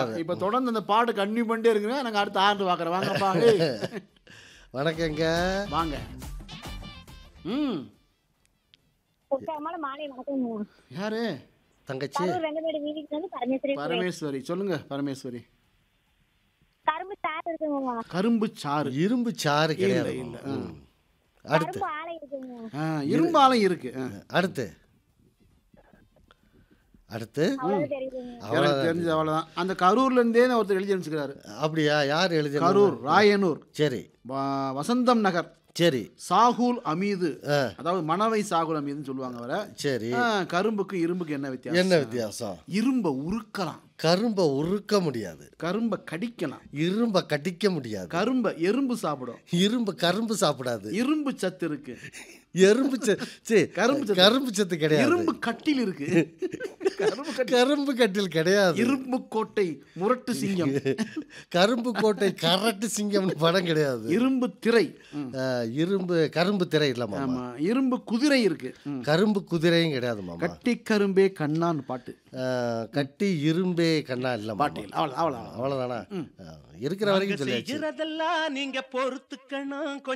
இருக்காது இப்போ தொடர்ந்து அந்த பாடு கன்னியூ பண்ணிட்டே இருக்குங்க நாங்கள் அடுத்த ஆண்டு பார்க்குறோம் வாங்கப்பா ஏய். வணக்கங்க வாங்க ம் உற்சாகமான மாலை வணக்கம் யாரு தங்கச்சி கரூர் வெங்கமேடு வீதிக்கு வந்து பரமேஸ்வரி பரமேஸ்வரி சொல்லுங்க பரமேஸ்வரி கரும்பு சாறு இருக்குங்க கரும்பு சாறு இரும்பு சாறு கிடையாது இல்ல, ம். அடுத்து கரும்பு ஆலை இருக்குங்க ஆ, இரும்பாலும் இருக்கு ஆ. அடுத்து அடுத்து அவ்வளவு தெரியுதுங்க எனக்கு தெரிஞ்சது அவ்வளோதான் அந்த கரூர்ல இருந்தே ஒருத்தர் எழுதி அனுப்பிச்சுக்கிறாரு அப்படியா யார் எழுதி கரூர் ராயனூர் சரி வ- வசந்தம் நகர் சரி சாகுல் அமீது ஆ. அதாவது மணவை சாகுல் அமீதுன்னு சொல்லுவாங்க அவரை சரி ஆ, கரும்புக்கு இரும்புக்கு என்ன வித்தியாசம் என்ன வித்தியாசம் இரும்பை உருக்கலாம் கரும்பை உருக்க முடியாது கரும்பை கடிக்கலாம் இரும்பை கடிக்க முடியாது கரும்பை எறும்பு சாப்பிடும் இரும்பு கரும்பு சாப்பிடாது இரும்பு சத்து இருக்கு எறும்பு ச- சீ, கரும்பு சத்து. கரும்பு சத்து கிடையாது இரும்பு கட்டில் இருக்கு கரும்பு கட்டில் கரும்பு கட்டில் கிடையாது இரும்பு கோட்டை முரட்டு சிங்கம் கரும்பு கோட்டை கரட்டு சிங்கம்னு படம் கிடையாது இரும்பு திரை ம். அஹ், இரும்பு கரும்பு திரை இல்ல மாமா ஆமா இரும்பு குதிரை இருக்கு ம். கரும்பு குதிரையும் கிடையாது மாமா கட்டி கரும்பே கண்ணான்னு பாட்டு அஹ், கட்டி இரும்பே கண்ணா இல்ல மாமா பாட்டில் அவ்வளோ அவ்வளோ அவ்வளவுதானா அஹ், இருக்கிற வரைக்கும் சொல்லியாச்சு செய்கிறதெல்லாம் நீங்க பொறுத்துக்கணும்